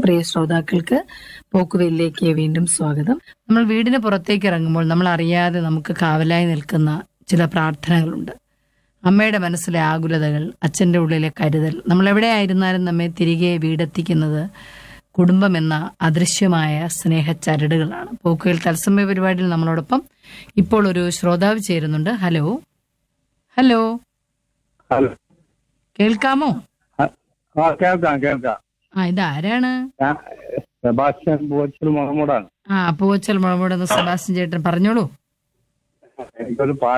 പ്രിയ ശ്രോതാക്കൾക്ക് പോക്കുവെല്ലിലേക്ക് വീണ്ടും സ്വാഗതം നമ്മൾ വീടിന് പുറത്തേക്ക് ഇറങ്ങുമ്പോൾ നമ്മൾ അറിയാതെ നമുക്ക് കാവലായി നിൽക്കുന്ന ചില പ്രാർത്ഥനകളുണ്ട് അമ്മയുടെ മനസ്സിലെ ആകുലതകൾ അച്ഛൻ്റെ ഉള്ളിലെ കരുതൽ നമ്മൾ എവിടെയായിരുന്നാലും നമ്മെ തിരികെ വീടെത്തിക്കുന്നത് കുടുംബം എന്ന അദൃശ്യമായ സ്നേഹച്ചരടുകളാണ് പോക്കുവെൽ തത്സമയ പരിപാടിയിൽ നമ്മളോടൊപ്പം ഇപ്പോൾ ഒരു ശ്രോതാവ് ചേരുന്നുണ്ട് ഹലോ ഹലോ ഹലോ കേൾക്കാമോ ആ ആ, കേൾക്കാം കേൾക്കാം ആ ഇതാരാണ് ഞാൻ സെബാസ്റ്റ്യൻ ബോച്ചൽ മുഹമ്മദാണ് ആ പൂവച്ചൽ മുളമുടെന്ന് സെബാസ്റ്റ്യൻ ചേട്ടൻ പറഞ്ഞോളൂ എനിക്കൊരു പാ